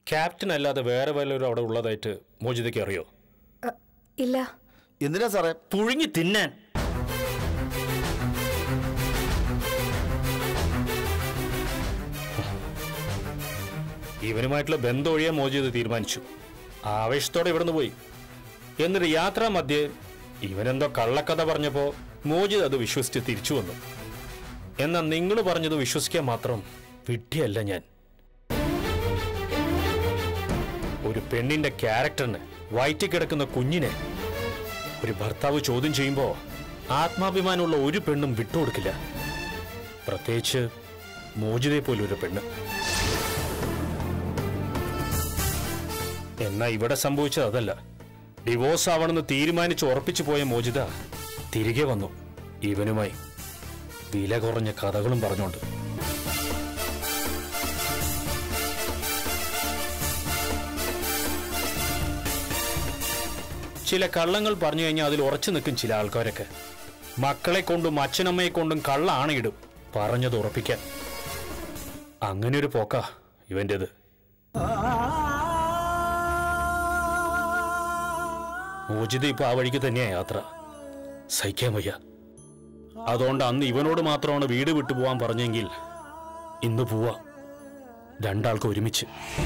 Captain അല്ലാതെ വേറെ വല്ലവരും അവിടെ ഉള്ളതായിട്ട് മോചിതയ്ക്ക് അറിയോ അ, ഇല്ല എന്തിനാ സാറേ പുഴുങ്ങി തിന്നാൻ ഇവനുമായിട്ടുള്ള ബന്ധം ഒഴിയാൻ മോചിത തീരുമാനിച്ചു ആവേശത്തോടെ ഇവിടുന്ന് പോയി എന്നിട്ട് യാത്രാ മധ്യേ ഇവനെന്തോ കള്ളക്കഥ പറഞ്ഞപ്പോ മോചിത് അത് വിശ്വസിച്ച് തിരിച്ചു വന്നു എന്നാൽ നിങ്ങൾ പറഞ്ഞത് വിശ്വസിക്കാൻ മാത്രം വിഡ്ഢിയല്ല ഞാൻ ഒരു പെണ്ണിന്റെ ക്യാരക്ടറിന് വയറ്റിൽ കിടക്കുന്ന കുഞ്ഞിനെ ഒരു ഭർത്താവ് ചോദ്യം ചെയ്യുമ്പോ ആത്മാഭിമാനമുള്ള ഒരു പെണ്ണും വിട്ടുകൊടുക്കില്ല പ്രത്യേകിച്ച് മോചിതയെ പോലെ ഒരു പെണ്ണ് എന്നാ ഇവിടെ സംഭവിച്ചത് അതല്ല ഡിവോഴ്സ് ആവണമെന്ന് തീരുമാനിച്ച് ഉറപ്പിച്ചു പോയ മോചിത തിരികെ വന്നു ഇവനുമായി വില കുറഞ്ഞ കഥകളും പറഞ്ഞോണ്ട് ചില കള്ളങ്ങൾ പറഞ്ഞു കഴിഞ്ഞാൽ അതിൽ ഉറച്ചു നിൽക്കും ചില ആൾക്കാരൊക്കെ മക്കളെ കൊണ്ടും അച്ഛനമ്മയെ കൊണ്ടും കള്ള ആണയിടും പറഞ്ഞത് ഉറപ്പിക്കാൻ അങ്ങനെ ഒരു പോക്കാ ഇവൻ്റെത് മോചിത ഇപ്പൊ ആ വഴിക്ക് തന്നെയാ യാത്ര സഹിക്കാൻ വയ്യ അതുകൊണ്ട് അന്ന് ഇവനോട് മാത്രമാണ് വീട് വിട്ടു പോവാൻ പറഞ്ഞെങ്കിൽ ഇന്ന് പോവാ രണ്ടാൾക്ക് ഒരുമിച്ച്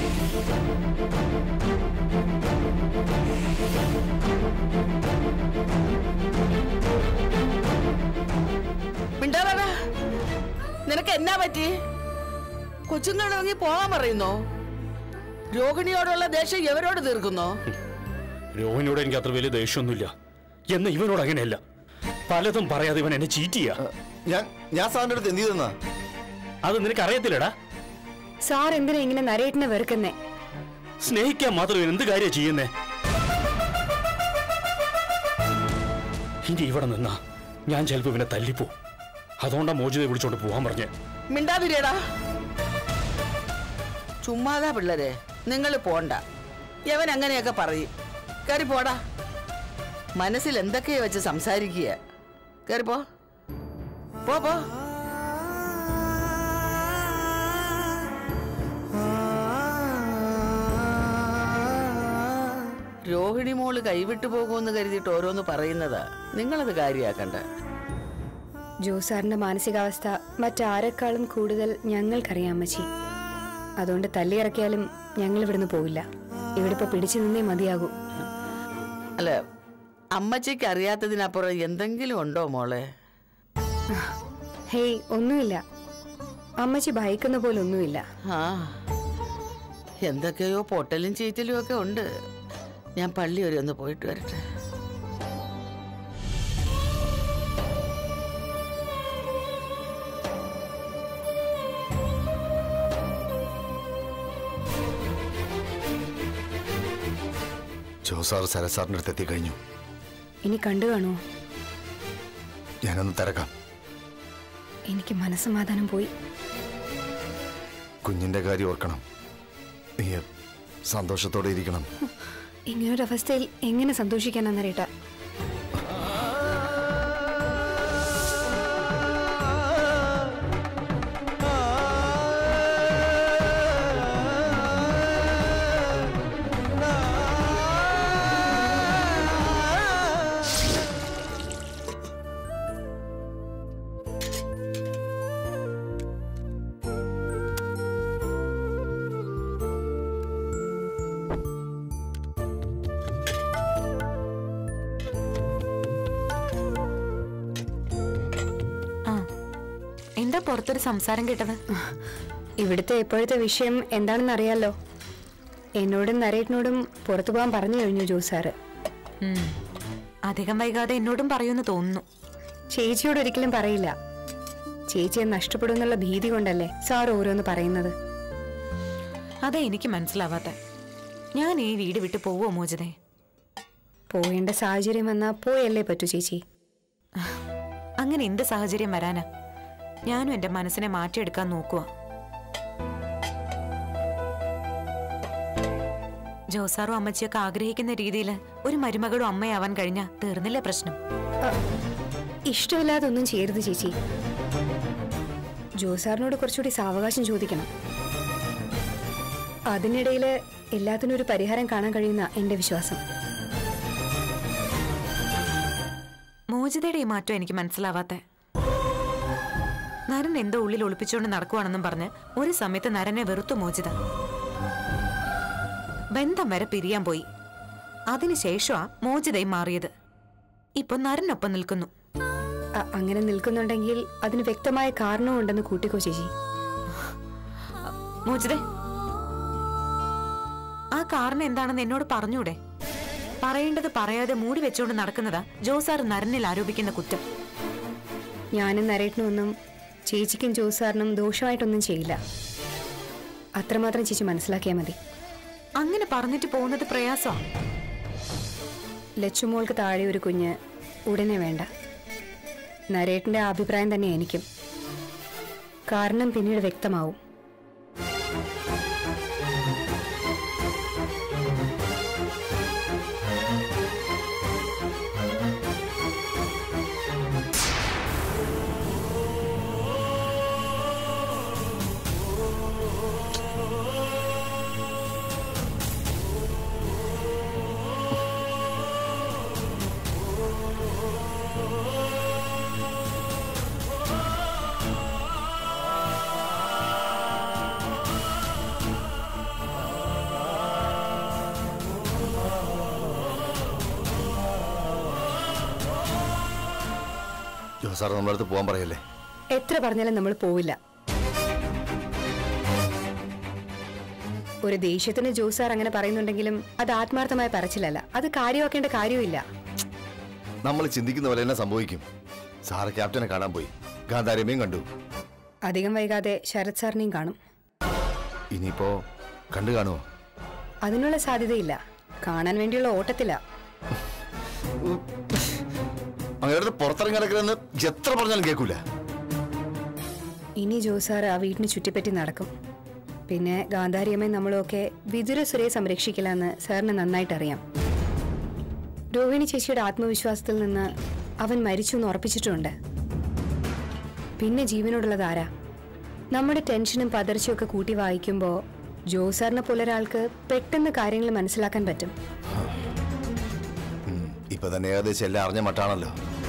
മിണ്ടാറാ നിനക്ക് എന്നാ പറ്റി കൊച്ചുങ്ങളിറങ്ങി പോകാൻ പറയുന്നോ രോഹിണിയോടുള്ള ദേഷ്യം എവരോട് തീർക്കുന്നോ രോഹിണിയോട് എനിക്ക് അത്ര വലിയ ദേഷ്യമൊന്നുമില്ല എന്ന് ഇവനോട് അങ്ങനെയല്ല പലതും പറയാതെ ഇവൻ എന്നെ ചീറ്റ് ചെയ്യാ ഞാൻ ഞാൻ സാറിന്റെ അടുത്ത് എന്ത് ചെയ്തെന്നാ അത് നിനക്ക് അറിയത്തില്ലടാ സാർ എന്തിനാ ഇങ്ങനെ നരേട്ടിനെ വെറുക്കുന്നേ സ്നേഹിക്കാൻ മാത്രം ഇവൻ എന്ത് കാര്യ ചെയ്യുന്നേ ഇനി ഇവിടെ നിന്നാ ഞാൻ ചിലപ്പോ ഇവനെ തല്ലിപ്പോ അതുകൊണ്ടാ മോചിതയെ വിളിച്ചോണ്ട് പോവാൻ പറഞ്ഞേ മിണ്ടാതിരിയടാ ചുമ്മാതാ പിള്ളേരെ നിങ്ങൾ പോണ്ട യവൻ അങ്ങനെയൊക്കെ പറയും കയറി പോടാ മനസ്സിൽ എന്തൊക്കെയോ വെച്ച് സംസാരിക്കുക കയറി പോ പോ പോ രോഹിണി മോള് കൈവിട്ടു പോകുമെന്ന് കരുതിയിട്ട് ഓരോന്ന് പറയുന്നതാ നിങ്ങളത് കാര്യാക്കണ്ട ജോസാറിന്റെ മാനസികാവസ്ഥ മറ്റാരെക്കാളും കൂടുതൽ ഞങ്ങൾക്കറിയാം അമ്മച്ചി അതുകൊണ്ട് തല്ലിയിറക്കിയാലും ഞങ്ങൾ ഇവിടുന്ന് പോവില്ല ഇവിടെ ഇപ്പൊ പിടിച്ചു നിന്നേ മതിയാകൂ അല്ല അമ്മച്ചിക്ക് അറിയാത്തതിനപ്പുറം എന്തെങ്കിലും ഉണ്ടോ മോളെ ഹേയ് ഒന്നുമില്ല അമ്മച്ചി ഭയക്കുന്ന പോലെ ഒന്നുമില്ല ആ എന്തൊക്കെയോ പൊട്ടലും ചീറ്റലും ഒക്കെ ഉണ്ട് ഞാൻ പള്ളി വരെ ഒന്ന് പോയിട്ട് വരട്ടെ ജോസാർ സരസാറിന്റെ അടുത്ത് എത്തിക്കഴിഞ്ഞു ഇനി കണ്ടു കാണുമോ ഞാനൊന്ന് തിരക്കാം എനിക്ക് മനസ്സമാധാനം പോയി കുഞ്ഞിന്റെ കാര്യം ഓർക്കണം നീ സന്തോഷത്തോടെ ഇരിക്കണം ഇങ്ങനൊരു അവസ്ഥയിൽ എങ്ങനെ സന്തോഷിക്കാനെന്നറിയട്ട ആ എന്താ പുറത്തൊരു സംസാരം കേട്ടത് ഇവിടുത്തെ ഇപ്പോഴത്തെ വിഷയം എന്താണെന്ന് അറിയാലോ എന്നോടും നരേട്ടനോടും പുറത്തു പോകാൻ പറഞ്ഞു കഴിഞ്ഞു ജോസാറ് ഉം. അധികം വൈകാതെ എന്നോടും പറയുമെന്ന് തോന്നുന്നു ചേച്ചിയോട് ഒരിക്കലും പറയില്ല ചേച്ചിയെ നഷ്ടപ്പെടുമെന്നുള്ള ഭീതി കൊണ്ടല്ലേ സാർ ഓരോന്ന് പറയുന്നത് അതെ എനിക്ക് മനസ്സിലാവാത്ത ഞാൻ ഈ വീട് വിട്ട് പോവോ മോചിതേ പോകേണ്ട സാഹചര്യം വന്നാ പോയല്ലേ പറ്റൂ ചേച്ചി അങ്ങനെ എന്ത് സാഹചര്യം വരാനാ ഞാനും എന്റെ മനസ്സിനെ മാറ്റിയെടുക്കാൻ നോക്കുക ജോസാറും അമ്മച്ചിയൊക്കെ ആഗ്രഹിക്കുന്ന രീതിയിൽ ഒരു മരുമകളും അമ്മയാവാൻ കഴിഞ്ഞാ തീർന്നില്ലേ പ്രശ്നം ഇഷ്ടമില്ലാതെ ഒന്നും ചെയ്യരുത് ചേച്ചി ജോസാറിനോട് കുറച്ചുകൂടി സാവകാശം ചോദിക്കണം അതിനിടയിൽ എല്ലാത്തിനും ഒരു പരിഹാരം കാണാൻ കഴിയുന്ന എന്റെ വിശ്വാസം മോചിതയുടെ ഈ മാറ്റം എനിക്ക് മനസ്സിലാവാത്തെ നരൻ എന്തോ ഉള്ളിൽ ഒളിപ്പിച്ചുകൊണ്ട് നടക്കുവാണെന്നും പറഞ്ഞ് ഒരു സമയത്ത് നരനെ വെറുത്തു മോചിത ബന്ധം വരെ പിരിയാൻ പോയി അതിനുശേഷമാ മോചിതയും മാറിയത് ഇപ്പൊ നരനൊപ്പം നിൽക്കുന്നു അ- അങ്ങനെ നിൽക്കുന്നുണ്ടെങ്കിൽ അതിന് വ്യക്തമായ കാരണമുണ്ടെന്ന് കൂട്ടിക്കോ ചേച്ചി മോചിതേ ആ കാരണം എന്താണെന്ന് എന്നോട് പറഞ്ഞൂടെ പറയേണ്ടത് പറയാതെ മൂടി വെച്ചുകൊണ്ട് നടക്കുന്നതാ ജോസാർ നരനിൽ ആരോപിക്കുന്ന കുറ്റം ഞാനും നരേട്ടനും ഒന്നും ചേച്ചിക്കും ജോസാറിനും ദോഷമായിട്ടൊന്നും ചെയ്യില്ല അത്രമാത്രം ചേച്ചി മനസ്സിലാക്കിയാൽ മതി അങ്ങനെ പറഞ്ഞിട്ട് പോകുന്നത് പ്രയാസമാണ് ലച്ചുമോൾക്ക് താഴെ ഒരു കുഞ്ഞ് ഉടനെ വേണ്ട നരേട്ടന്റെ ആ അഭിപ്രായം തന്നെ എനിക്കും കാരണം പിന്നീട് വ്യക്തമാവും ജോസാർ നമ്മുടെ അടുത്ത് പോകാൻ പറയല്ലേ എത്ര പറഞ്ഞാലും നമ്മൾ പോവില്ല ഒരു ദേഷ്യത്തിന് ജോസാർ അങ്ങനെ പറയുന്നുണ്ടെങ്കിലും അത് ആത്മാർത്ഥമായ പറച്ചിലല്ല അത് കാര്യമാക്കേണ്ട കാര്യമില്ല നമ്മൾ ചിന്തിക്കുന്ന പോലെ തന്നെ സംഭവിക്കും സാറ് ക്യാപ്റ്റനെ കാണാൻ പോയി ഗാന്ധാരമയും കണ്ടു അധികം വൈകാതെ ശരത് സാറിനെയും കാണും ഇനിയിപ്പോ കണ്ടു കാണുമോ അതിനുള്ള സാധ്യതയില്ല കാണാൻ വേണ്ടിയുള്ള ഓട്ടത്തില അങ്ങനെ പുറത്തിറങ്ങി കിടക്കണമെന്ന് എത്ര പറഞ്ഞാലും കേൾക്കൂല ഇനി ജോസാർ ആ വീടിന് ചുറ്റിപ്പറ്റി നടക്കും പിന്നെ ഗാന്ധാരിയമ്മയും നമ്മളുമൊക്കെ വിതുരസുരയെ സംരക്ഷിക്കില്ലെന്ന് സാറിന് നന്നായിട്ട് അറിയാം രോഹിണി ചേച്ചിയുടെ ആത്മവിശ്വാസത്തിൽ നിന്ന് അവൻ മരിച്ചു എന്ന് ഉറപ്പിച്ചിട്ടുണ്ട് പിന്നെ ജീവനോടുള്ളത് ആരാ നമ്മുടെ ടെൻഷനും പതർച്ചയും ഒക്കെ കൂട്ടി വായിക്കുമ്പോൾ ജോസാറിനെ പോലെ ഒരാൾക്ക് പെട്ടെന്ന് കാര്യങ്ങൾ മനസ്സിലാക്കാൻ പറ്റും ഉം, ഇപ്പൊ തന്നെ ഏകദേശം എല്ലാം അറിഞ്ഞ മട്ടാണല്ലോ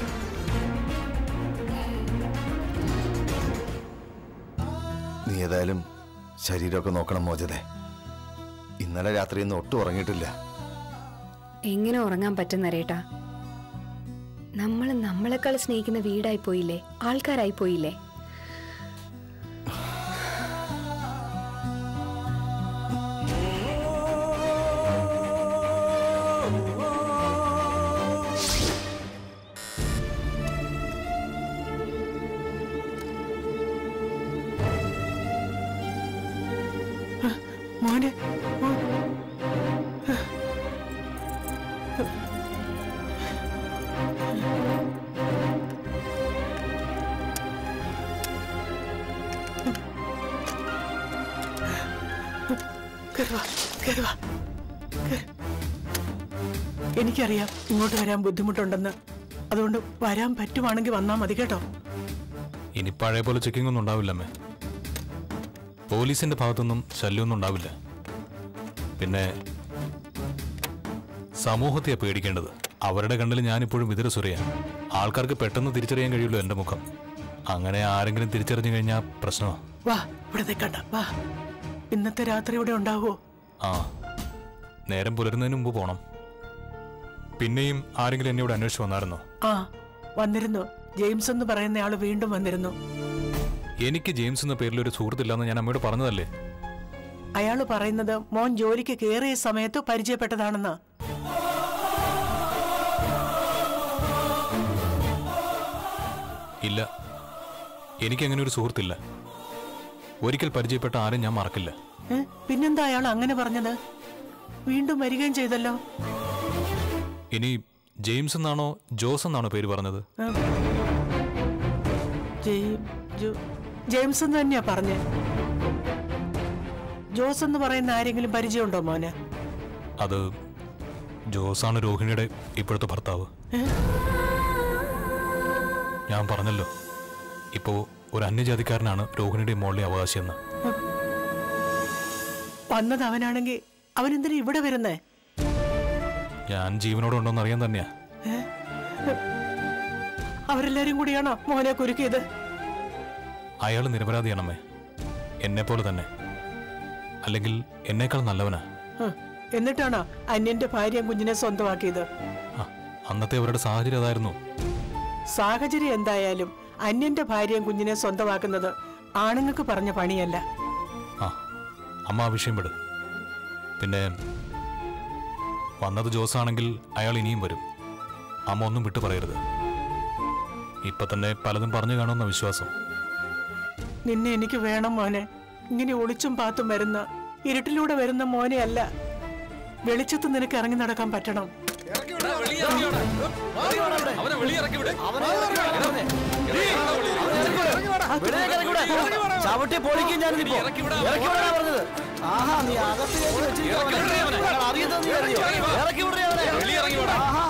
നീ ഏതായാലും ശരീരമൊക്കെ നോക്കണം മോചതെ ഇന്നലെ രാത്രിയൊന്നും ഒട്ടും ഉറങ്ങിയിട്ടില്ല എങ്ങനെ ഉറങ്ങാൻ പറ്റുന്ന രേട്ടാ നമ്മൾ നമ്മളെക്കാൾ സ്നേഹിക്കുന്ന വീടായി പോയില്ലേ ആൾക്കാരായി പോയില്ലേ മോനെ മോൻ. കേറി വാ, കേറി വാ, കേറി. എനിക്കറിയാം ഇങ്ങോട്ട് വരാൻ ബുദ്ധിമുട്ടുണ്ടെന്ന് അതുകൊണ്ട് വരാൻ പറ്റുവാണെങ്കിൽ വന്നാൽ മതി കേട്ടോ ഇനി പഴയ പോലെ ചെക്കിംഗ് ഒന്നും ഉണ്ടാവില്ല അമ്മേ പോലീസിന്റെ ഭാഗത്തൊന്നും ശല്യമൊന്നും ഉണ്ടാവില്ല പിന്നെ സമൂഹത്തെയാ പേടിക്കേണ്ടത് അവരുടെ കണ്ണിൽ ഞാനിപ്പോഴും ഇതര സുരയാണ് ആൾക്കാർക്ക് പെട്ടെന്ന് തിരിച്ചറിയാൻ കഴിയുള്ളൂ എന്റെ മുഖം അങ്ങനെ ആരെങ്കിലും തിരിച്ചറിഞ്ഞു കഴിഞ്ഞാൽ പ്രശ്നമാ വാ ഇവിടെ നിൽക്കണ്ട വാ ഇന്നത്തെ രാത്രി ഇവിടെ ഉണ്ടാവോ ആ നേരം പുലരുന്നതിന് മുമ്പ് പോണം പിന്നെയും ആരെങ്കിലും എന്നെ ഇവിടെ അന്വേഷിച്ച് വന്നായിരുന്നോ ആ വന്നിരുന്നു ജെയിംസ് എന്ന് പറയുന്ന ആള് വീണ്ടും വന്നിരുന്നു എനിക്ക് ജെയിംസ് എന്ന പേരിൽ ഒരു സുഹൃത്തില്ലെന്ന് ഞാൻ അമ്മയോട് പറഞ്ഞതല്ലേ അയാള് പറയുന്നത് മോൻ ജോലിക്ക് കയറിയ സമയത്ത് പരിചയപ്പെട്ടതാണെന്നാ ഇല്ല എനിക്കങ്ങനെ ഒരു സുഹൃത്തില്ല ഒരിക്കൽ പരിചയപ്പെട്ട ആരും ഞാൻ മറക്കില്ല ഏ? പിന്നെന്താ അയാൾ അങ്ങനെ പറഞ്ഞത് വീണ്ടും വരികയും ചെയ്തല്ലോ ഇനി ജെയിംസ് എന്നാണോ ജോസ് എന്നാണോ പേര് പറഞ്ഞത് ഏ? ജെയ്- ജോ- ജെയിംസ് എന്ന് തന്നെയാ പറഞ്ഞേ ജോസ് എന്ന് പറയുന്ന ആരെങ്കിലും പരിചയമുണ്ടോ മോന് അത് ജോസാണ് രോഹിണിയുടെ ഇപ്പോഴത്തെ ഭർത്താവ് ഏ? ഞാൻ പറഞ്ഞല്ലോ ഇപ്പോ ഒരു അന്യജാതിക്കാരനാണ് രോഹിണിയുടെ മോളിലെ അവകാശിയെന്ന് വന്നത് അവനാണെങ്കിൽ അവനെന്തിനാ ഇവിടെ വരുന്നേ ഞാൻ ജീവനോടെ ഉണ്ടോന്ന് അറിയാൻ തന്നെയാ അവരെല്ലാരും കൂടിയാണോ മോനെ കുരുക്കിയത് അയാൾ നിരപരാധിയാണമ്മേ എന്നെ പോലെ തന്നെ അല്ലെങ്കിൽ എന്നേക്കാൾ നല്ലവനാ ഹ്, എന്നിട്ടാണോ അന്യന്റെ ഭാര്യയും കുഞ്ഞിനെ സ്വന്തമാക്കിയത് ആ, അന്നത്തെ അവരുടെ സാഹചര്യം അതായിരുന്നു സാഹചര്യം എന്തായാലും അന്യന്റെ ഭാര്യയും കുഞ്ഞിനെ സ്വന്തമാക്കുന്നത് ആണുങ്ങൾക്ക് പറഞ്ഞ പണിയല്ല ആ അമ്മ ആ വിഷയം വിട് പിന്നെ വന്നത് ജോസാണെങ്കിൽ അയാൾ ഇനിയും വരും അമ്മ ഒന്നും വിട്ടു പറയരുത് ഇപ്പൊ തന്നെ പലതും പറഞ്ഞു കാണുമെന്ന വിശ്വാസം നിന്നെ എനിക്ക് വേണം മോനെ ഇങ്ങനെ ഒളിച്ചും പാത്തും വരുന്ന ഇരുട്ടിലൂടെ വരുന്ന മോനെ അല്ല വെളിച്ചത്ത് നിനക്ക് ഇറങ്ങി നടക്കാൻ പറ്റണം ചവിട്ടി പൊളിക്കും ഞാൻ ഇറക്കി വിടാനാ പറഞ്ഞത് ആഹാ നീ അകത്ത് കയറ്റി വെച്ചിരിക്കുവാ. അറിയുന്നത് നീ അറിയോ? ഇറക്കി വിടണേ അവനെ. ആഹാ.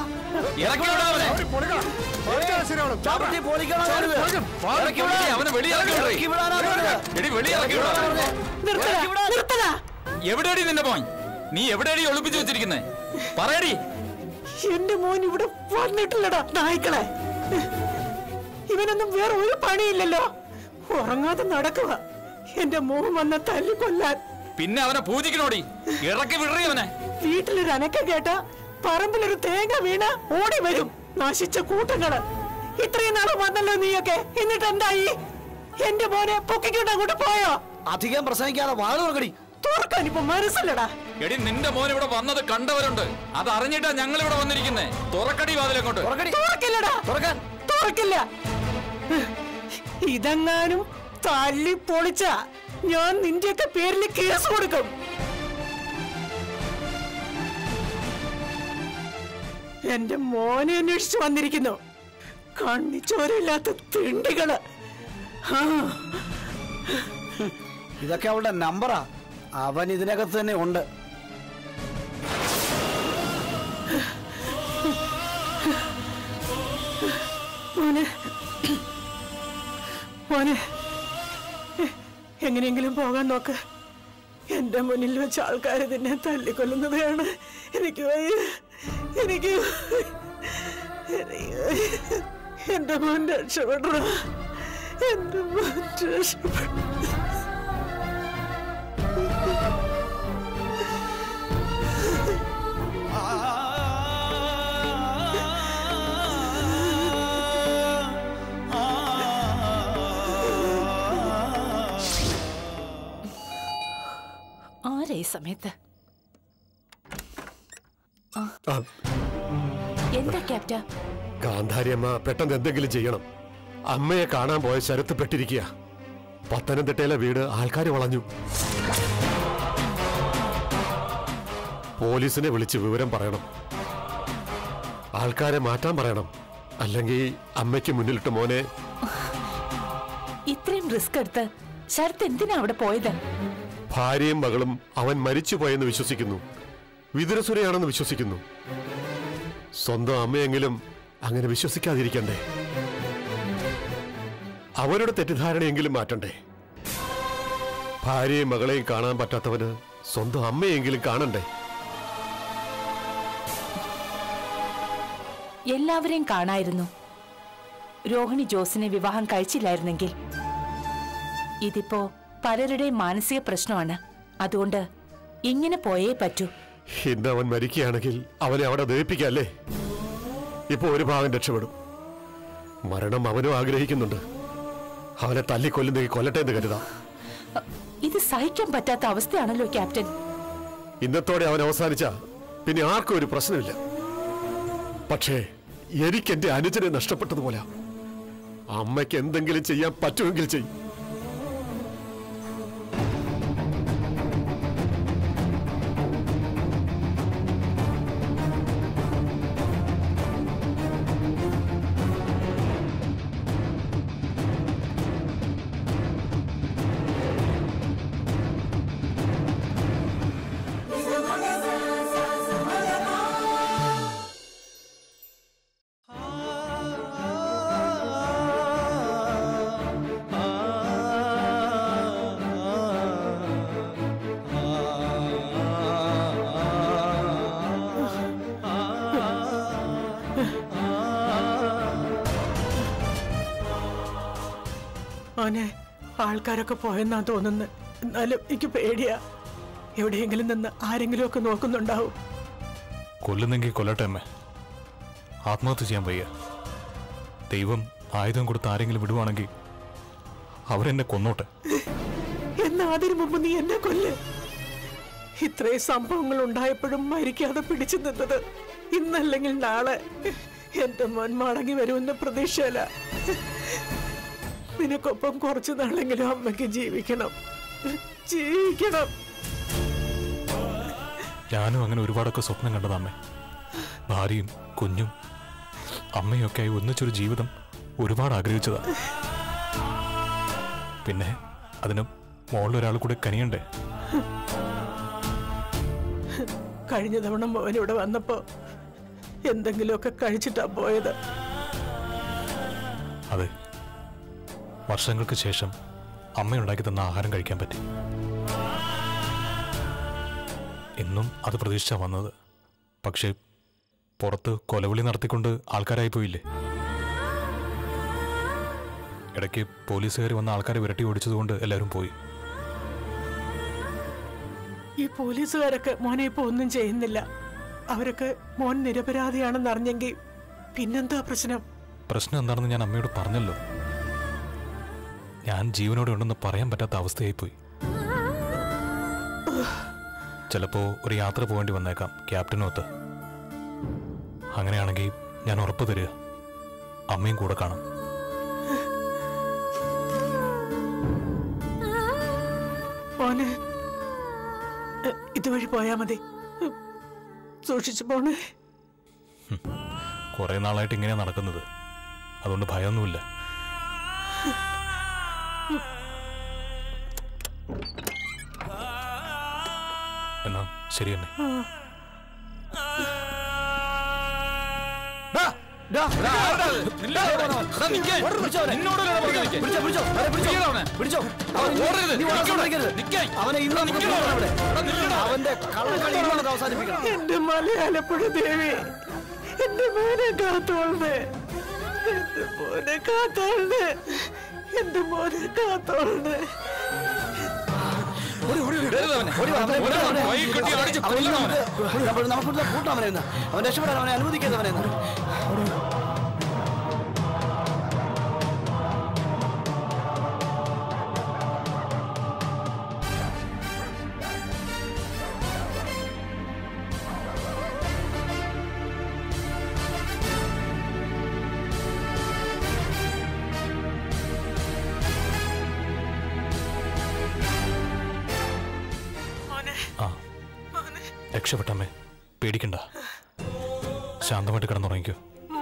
ചവിട്ടി പൊളിക്കണം ഞാനിത്. ഇറക്കി വിടാൻ. ഇറക്കി വിടാനാ പറഞ്ഞത്. നിർത്തടാ, ഇറക്കി വിടാൻ. നിർത്തടാ. എവിടെയാടി നിന്റെ മോൻ നീ എവിടെയാടി ഒളിപ്പിച്ചു വെച്ചിരിക്കുന്നേ പറയടി എന്റെ മോൻ ഇവിടെ വന്നിട്ടില്ലടാ നായ്ക്കളെ ഇവനൊന്നും വേറെ ഒരു പണിയില്ലല്ലോ ഉറങ്ങാതെ നടക്കുക എന്റെ മോൻ വന്ന തല്ലിക്കൊല്ലാൻ പിന്നെ അവനെ പൂജിക്കണോടി ഇറക്കി വിടറി അവനെ വീട്ടിലൊരു അനക്കം കേട്ട പറമ്പിലൊരു തേങ്ങ വീണ് ഓടി വരും നശിച്ച കൂട്ടങ്ങള് ഇത്രയും നാള് വന്നല്ലോ നീയൊക്കെ എന്നിട്ട് എന്തായി എന്റെ മോനെ പൊക്കിക്കൊണ്ട് അങ്ങോട്ട് പോയോ അധികം പ്രസംഗിക്കാതെ വാള് തുറക്കടി തുറക്കാൻ ഇപ്പൊ മനസ്സില്ലടാ എടി നിന്റെ മോൻ ഇവിടെ വന്നത് കണ്ടവരുണ്ട് അത് അറിഞ്ഞിട്ടാ ഞങ്ങൾ ഇവിടെ വന്നിരിക്കുന്നേ തുറക്കടി വാതിലങ്ങോട്ട് തുറക്കടി തുറക്കില്ലടാ തുറക്കാൻ തുറക്കില്ല ഇതെങ്ങാനും തല്ലി പൊളിച്ച ഞാൻ നിന്റെയൊക്കെ പേരിൽ കേസ് കൊടുക്കും എന്റെ മോനെ അന്വേഷിച്ചു വന്നിരിക്കുന്നു കണ്ണിച്ചോരയില്ലാത്ത തിണ്ടികള് ആ ഇതൊക്കെ അവളുടെ നമ്പറാ അവൻ ഇതിനകത്ത് തന്നെ ഉണ്ട് മോനെ മോനെ എ- എങ്ങനെയെങ്കിലും പോകാൻ നോക്ക് എന്റെ മുന്നിൽ വെച്ച് ആൾക്കാർ നിന്നെ തല്ലിക്കൊല്ലുന്നതാണ് എനിക്ക് വയ്യ എനിക്ക് എനിക്ക് എന്റെ മോൻ രക്ഷപ്പെടണ എന്റെ മോൻ രക്ഷപ്പെട ആരാ ഈ സമയത്ത് ആ, എന്താ ക്യാപ്റ്റ ഗാന്ധാരിയമ്മ പെട്ടെന്ന് എന്തെങ്കിലും ചെയ്യണം അമ്മയെ കാണാൻ പോയ ശരത്ത് പെട്ടിരിക്കുക പത്തനംതിട്ടയിലെ വീട് ആൾക്കാർ വളഞ്ഞു പോലീസിനെ വിളിച്ച് വിവരം പറയണം ആൾക്കാരെ മാറ്റാൻ പറയണം അല്ലെങ്കിൽ അമ്മയ്ക്ക് മുന്നിലിട്ട് മോനെ ഇത്രയും റിസ്ക് എടുത്ത് ശരത്ത് എന്തിനാ അവിടെ പോയത് ഭാര്യയും മകളും അവൻ മരിച്ചുപോയെന്ന് വിശ്വസിക്കുന്നു വിതുരസുരയാണെന്ന് വിശ്വസിക്കുന്നു സ്വന്തം അമ്മയെങ്കിലും അങ്ങനെ വിശ്വസിക്കാതിരിക്കണ്ടേ അവരുടെ തെറ്റിദ്ധാരണയെങ്കിലും മാറ്റണ്ടേ ഭാര്യയും മകളെയും കാണാൻ പറ്റാത്തവന് സ്വന്തം അമ്മയെങ്കിലും കാണണ്ടേ എല്ലാവരെയും കാണായിരുന്നു രോഹിണി ജോസിനെ വിവാഹം കഴിച്ചില്ലായിരുന്നെങ്കിൽ ഇതിപ്പോ പലരുടെയും മാനസിക പ്രശ്നമാണ് അതുകൊണ്ട് ഇങ്ങനെ പോയേ പറ്റൂ ഇന്ന് അവൻ മരിക്കുകയാണെങ്കിൽ അവനെ അവിടെ ദഹിപ്പിക്കല്ലേ ഇപ്പൊ ഒരു ഭാഗം രക്ഷപ്പെടും മരണം അവനും ആഗ്രഹിക്കുന്നുണ്ട് അവനെ തല്ലിക്കൊല്ലുന്നെങ്കിൽ കൊല്ലട്ടെ എന്ന് കരുതാം ഇത് സഹിക്കാൻ പറ്റാത്ത അവസ്ഥയാണല്ലോ ക്യാപ്റ്റൻ ഇന്നത്തോടെ അവൻ അവസാനിച്ച പിന്നെ ആർക്കും ഒരു പ്രശ്നമില്ല പക്ഷേ എനിക്ക് എന്റെ അനുജനെ നഷ്ടപ്പെട്ടതുപോലെ അമ്മയ്ക്ക് എന്തെങ്കിലും ചെയ്യാൻ പറ്റുമെങ്കിൽ ചെയ്യും ആ മോനെ ആൾക്കാരൊക്കെ പോയെന്നാ തോന്നുന്നത് എന്നാലും എനിക്ക് പേടിയാ എവിടെയെങ്കിലും നിന്ന് ആരെങ്കിലും ഒക്കെ നോക്കുന്നുണ്ടാവും കൊല്ലുന്നെങ്കിൽ കൊല്ലട്ടെ അമ്മേ ആത്മഹത്യ ചെയ്യാൻ വയ്യ ദൈവം ആയുധം കൊടുത്ത് ആരെങ്കിലും വിടുവാണെങ്കിൽ അവരെന്നെ കൊന്നോട്ടെ എന്നാ അതിനു മുമ്പ് നീ എന്നെ കൊല്ല് ഇത്രയും സംഭവങ്ങൾ ഉണ്ടായപ്പോഴും മരിക്കാതെ പിടിച്ചു നിന്നത് ഇന്നല്ലെങ്കിൽ നാളെ എന്റെ മോൻ മടങ്ങി വരുമെന്ന പ്രതീക്ഷയല്ല നിനക്കൊപ്പം കുറച്ചു നാളെങ്കിലും അമ്മയ്ക്ക് ജീവിക്കണം ജീവിക്കണം ഞാനും അങ്ങനെ ഒരുപാടൊക്കെ സ്വപ്നം കണ്ടതാമ്മേ ഭാര്യയും കുഞ്ഞും അമ്മയും ഒക്കെ ആയി ഒന്നിച്ചൊരു ജീവിതം ഒരുപാട് ആഗ്രഹിച്ചതാ പിന്നെ അതിന് മോളിലൊരാൾ കൂടെ കനിയണ്ടേ കഴിഞ്ഞ തവണ മോൻ ഇവിടെ വന്നപ്പോ എന്തെങ്കിലുമൊക്കെ കഴിച്ചിട്ടാ പോയത് അതെ വർഷങ്ങൾക്ക് ശേഷം അമ്മയുണ്ടാക്കി തന്ന ആഹാരം കഴിക്കാൻ പറ്റി എന്നും അത് പ്രതീക്ഷിച്ചാ വന്നത് പക്ഷേ പുറത്ത് കൊലവിളി നടത്തിക്കൊണ്ട് ആൾക്കാരായി പോയില്ലേ ഇടയ്ക്ക് പോലീസുകാർ വന്ന ആൾക്കാരെ വിരട്ടി ഓടിച്ചതുകൊണ്ട് എല്ലാവരും പോയി ഈ പോലീസുകാരൊക്കെ മോനെ ഇപ്പൊ ഒന്നും ചെയ്യുന്നില്ല അവരൊക്കെ മോൻ നിരപരാധിയാണെന്ന് അറിഞ്ഞെങ്കിൽ പിന്നെന്താ പ്രശ്നം പ്രശ്നം എന്താണെന്ന് ഞാൻ അമ്മയോട് പറഞ്ഞല്ലോ ഞാൻ ജീവനോടെ ഉണ്ടെന്ന് പറയാൻ പറ്റാത്ത അവസ്ഥയായിപ്പോയി ചിലപ്പോ ഒരു യാത്ര പോകേണ്ടി വന്നേക്കാം ക്യാപ്റ്റനൊത്ത് അങ്ങനെയാണെങ്കിൽ ഞാൻ ഉറപ്പ് തരിക അമ്മയും കൂടെ കാണും മോനെ എ, ഇതുവഴി പോയാ മതി സൂക്ഷിച്ചു പോണേ കുറെ നാളായിട്ട് ഇങ്ങനെയാ നടക്കുന്നത് അതുകൊണ്ട് ഭയമൊന്നുമില്ല എന്നാ ശരി അമ്മേ അവനെ ഇന്ന് നമുക്ക് കൊണ്ടുപോകണം അവിടെ. അവന്റെ കള്ളക്കളി ഇന്ന് നമുക്ക് അവസാനിപ്പിക്കണം എന്റെ മലയാളപ്പുഴ ദേവി എന്റെ മോനെ കാത്തോളണേ എന്റെ മോനെ കാത്തോളണേ എന്റെ മോനെ കാത്തോളണേ ഓടി, ഓടി, ഓടി. ഓടി വാ, അവനെ വിടാം, അവനെ. അവനെ ഇന്ന് നമുക്ക് നമ്മൾ- നമുക്കിവിടുന്ന് കൂട്ടാം അവനെ ഇന്ന്. അവൻ രക്ഷപ്പെടാൻ അവനെ അനുവദിക്കരുത് അവനെ ഇന്ന്. ആ രക്ഷപ്പെട്ടമ്മേ പേടിക്കണ്ട ശാന്തമായിട്ട് കിടന്നുറങ്ങിക്കോ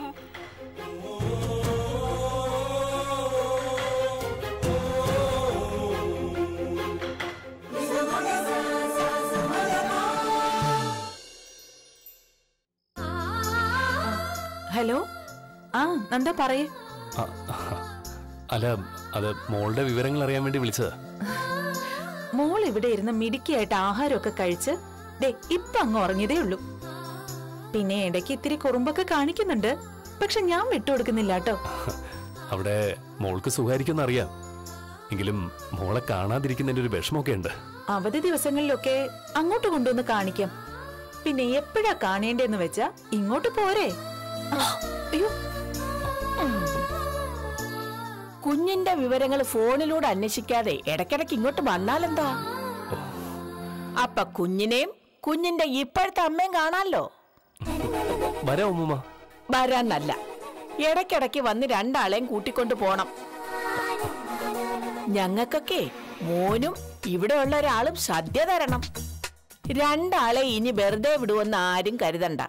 ഹലോ ആ നന്ദ പറയേ അല്ല അത് മോളുടെ വിവരങ്ങൾ അറിയാൻ വേണ്ടി വിളിച്ചതാ മോൾ ഇവിടെ ഇരുന്ന് മിടുക്കിയായിട്ട് ആഹാരമൊക്കെ കഴിച്ച് ദേ ഇപ്പൊ അങ്ങ് ഉറങ്ങിയതേ ഉള്ളൂ പിന്നെ ഇടയ്ക്ക് ഇത്തിരി കുറുമ്പൊക്കെ കാണിക്കുന്നുണ്ട് പക്ഷെ ഞാൻ വിട്ടുകൊടുക്കുന്നില്ല കേട്ടോ അവിടെ മോൾക്ക് സുഖായിരിക്കുമെന്ന് അറിയാം എങ്കിലും മോളെ കാണാതിരിക്കുന്നതിന്റെ ഒരു വിഷമമൊക്കെ ഉണ്ട് അവധി ദിവസങ്ങളിലൊക്കെ അങ്ങോട്ട് കൊണ്ടുവന്ന് കാണിക്കാം പിന്നെ എപ്പോഴാ കാണേണ്ടതെന്ന് വെച്ചാ ഇങ്ങോട്ട് പോരെ ആ, അയ്യോ കുഞ്ഞിന്റെ വിവരങ്ങൾ ഫോണിലൂടെ അന്വേഷിക്കാതെ ഇടയ്ക്കിടയ്ക്ക് ഇങ്ങോട്ട് വന്നാലെന്താ അപ്പൊ കുഞ്ഞിനെയും കുഞ്ഞിന്റെ ഇപ്പോഴത്തെ അമ്മയും കാണാമല്ലോ വരാം ഉമ്മുമ്മ വരാന്നല്ല ഇടയ്ക്കിടയ്ക്ക് വന്ന് രണ്ടാളെയും കൂട്ടിക്കൊണ്ടു പോണം ഞങ്ങൾക്കൊക്കെ മോനും ഇവിടെ ഉള്ള ഒരാളും സദ്യ തരണം രണ്ടാളെ ഇനി വെറുതെ വിടുവെന്ന് ആരും കരുതണ്ട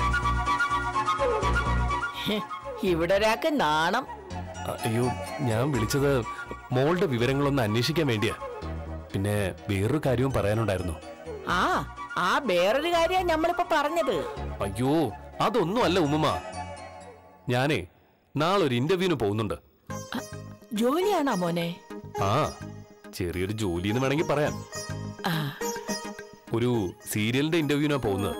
ഹെ, ഇവിടെ ഒരാൾക്ക് നാണം അയ്യോ ഞാൻ വിളിച്ചത് മോളുടെ വിവരങ്ങളൊന്ന് അന്വേഷിക്കാൻ വേണ്ടിയാ പിന്നെ വേറൊരു കാര്യവും പറയാനുണ്ടായിരുന്നു ആ ആ വേറൊരു കാര്യമാണ് നമ്മളിപ്പോ പറഞ്ഞത് അയ്യോ അതൊന്നും അല്ല ഉമ്മുമ്മ ഞാനേ നാളെ ഒരു ഇന്റർവ്യൂവിന് പോകുന്നുണ്ട് ജോലിയാണോ മോനെ ആ ചെറിയൊരു ജോലി എന്ന് വേണമെങ്കിൽ പറയാം ആ ഒരു സീരിയലിന്റെ ഇന്റർവ്യൂവിനാ പോകുന്നത്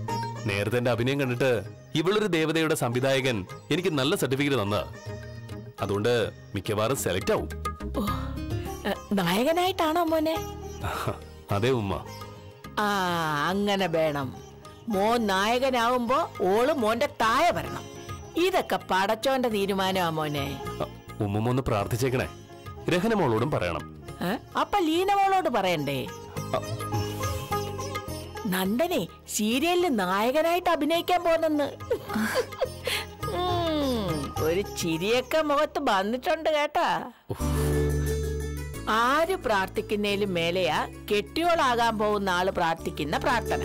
നേരത്തെ എന്റെ അഭിനയം കണ്ടിട്ട് ഇവളൊരു ദേവതയുടെ സംവിധായകൻ എനിക്ക് നല്ല സർട്ടിഫിക്കറ്റ് തന്നതാ അതുകൊണ്ട് മിക്കവാറും സെലക്ട് ആവും ഏ, നായകനായിട്ടാണോ മോനെ അതെ ഉമ്മ ആ അങ്ങനെ വേണം മോൻ നായകനാവുമ്പോ ഓള് മോന്റെ താഴെ വരണം ഇതൊക്കെ പടച്ചോന്റെ തീരുമാനമാ മോനെ ഉമ്മ ഒന്ന് പ്രാർത്ഥിച്ചേക്കണേ രഹന മോളോടും പറയണം ഏ? അപ്പൊ ലീനമോളോട് പറയണ്ടേ നന്ദനെ സീരിയലിൽ നായകനായിട്ട് അഭിനയിക്കാൻ പോന്നെന്ന് ഉം, ഒരു ചിരിയൊക്കെ മുഖത്ത് വന്നിട്ടുണ്ട് കേട്ടാ ആര് പ്രാർത്ഥിക്കുന്നതിലും മേലെയാ കെട്ടിയോളാകാൻ പോകുന്ന ആള് പ്രാർത്ഥിക്കുന്ന പ്രാർത്ഥന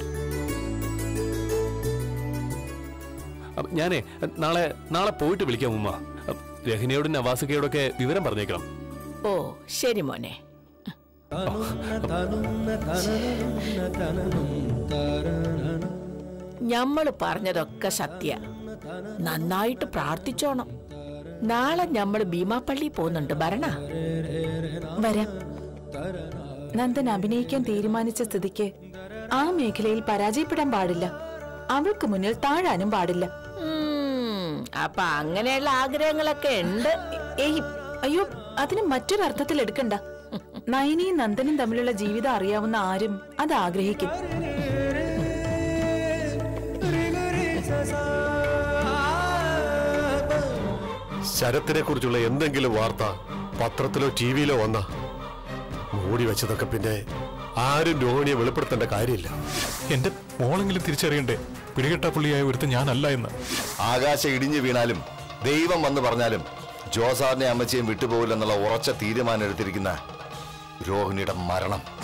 അപ്പൊ ഞാനേ നാളെ നാളെ പോയിട്ട് വിളിക്കാം ഉമ്മ രഹനയോടും നവാസികയോടൊക്കെ വിവരം പറഞ്ഞേക്കണം ഓ ശരി മോനെ ഞമ്മള് പറഞ്ഞതൊക്കെ സത്യ നന്നായിട്ട് പ്രാർത്ഥിച്ചോണം നാളെ ഞമ്മള് ഭീമാപ്പള്ളി പോകുന്നുണ്ട് ഭരണ വരാം നന്ദൻ അഭിനയിക്കാൻ തീരുമാനിച്ച സ്ഥിതിക്ക് ആ മേഖലയിൽ പരാജയപ്പെടാൻ പാടില്ല അവൾക്ക് മുന്നിൽ താഴാനും പാടില്ല ഉം, അപ്പൊ അങ്ങനെയുള്ള ആഗ്രഹങ്ങളൊക്കെ ഉണ്ട് ഏയ് അയ്യോ അതിന് മറ്റൊരു അർത്ഥത്തിൽ എടുക്കണ്ട നയനിയും നന്ദനും തമ്മിലുള്ള ജീവിതം അറിയാവുന്ന ആരും അത് ആഗ്രഹിക്കും ശരത്തിനെ കുറിച്ചുള്ള എന്തെങ്കിലും വാർത്ത പത്രത്തിലോ ടി വിയിലോ വന്ന മൂടി വെച്ചതൊക്കെ പിന്നെ ആരും രോഹിണിയെ വെളിപ്പെടുത്തേണ്ട കാര്യമില്ല എന്റെ മോളെങ്കിലും തിരിച്ചറിയണ്ടേ പിടികെട്ട പുള്ളിയായ ഒരുത്ത് ഞാനല്ല എന്ന് ആകാശം ഇടിഞ്ഞു വീണാലും ദൈവം വന്ന് പറഞ്ഞാലും ജോസാറിനെ അമ്മച്ചിയും വിട്ടുപോകില്ലെന്നുള്ള ഉറച്ച തീരുമാനം എടുത്തിരിക്കുന്ന രോഹിണിയുടെ മരണം